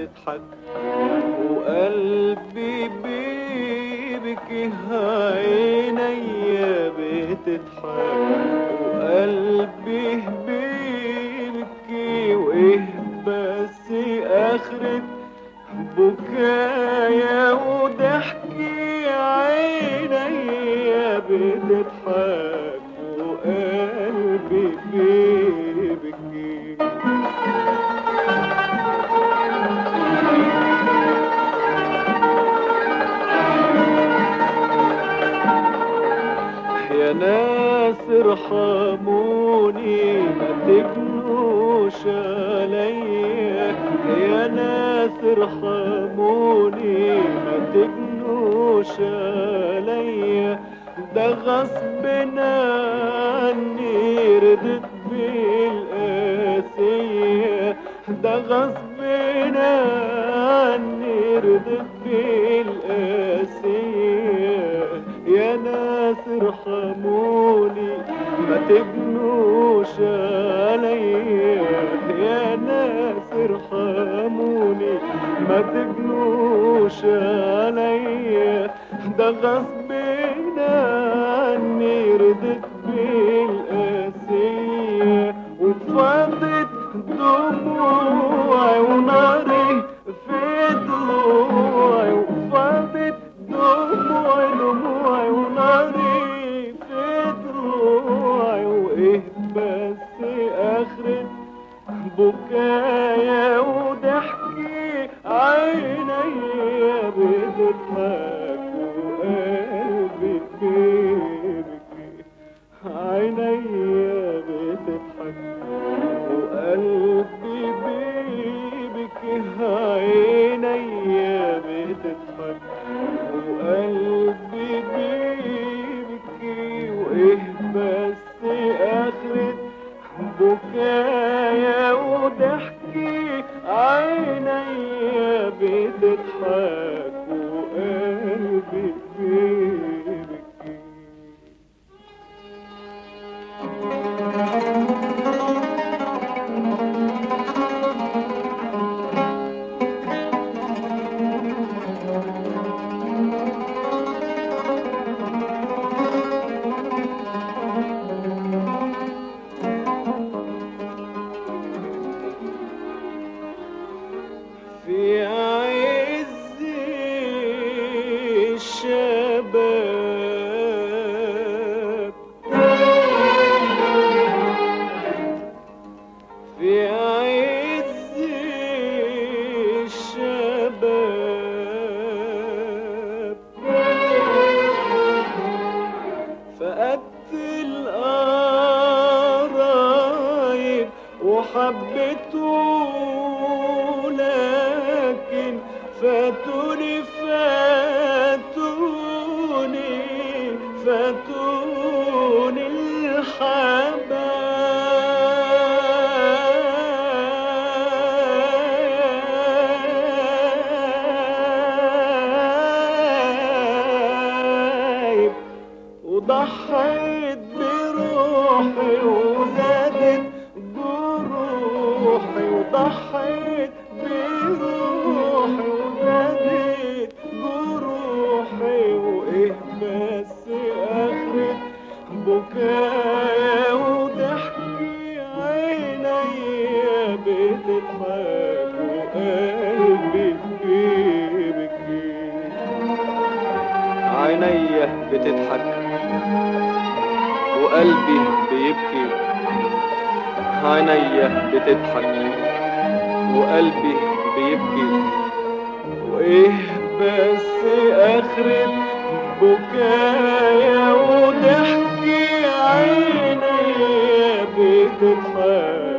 بتضحك وقلبي بيبكي عينيا بتضحك وقلبي بيبكي وايه بس اخرة بكايا وضحكي عينيا بتضحك وقلبي بيبكي يا ناس ارحموني ما تجنوش عليا يا ناس ارحموني ما تجنوش عليا ده غصب عني رضيت بالقاسية ده غصب عني رضيت بالقاسية يا ناس ارحموني ما تبنوش عليا يا ناس ارحموني ما تبنوش عليا ده غصب عني رضيت بالقاسية وفاضت دموعي وناري في ضلوعي وفاضت دموعي دموعي وناري في ضلوعي وايه بس اخرة بكايا وضحكي عينيا بتضحك وقلبي بيبكي عينيا بتضحك وقلبي بيبكي عينيا بتضحك وقلبي بيبكي وايه بس اخرة بكايا وضحكي عينيا بتضحك وقلبي بيبكي في عز الشباب في عز الشباب فقدت القرايب وحبيته لكن فاتوني فاتوني فاتوني الحبايب وضحيت بروحي وزادت جروحي وضحيت بروحي وزادت جروحي وايه بس اخرة بكايا وضحكي عينيا بتضحك وقلبي بيبكي عينيا بتضحك وقلبي بيبكي عينيا بتضحك وقلبي بيبكي وايه بس اخرة بكايا وضحكي عينيا بتضحك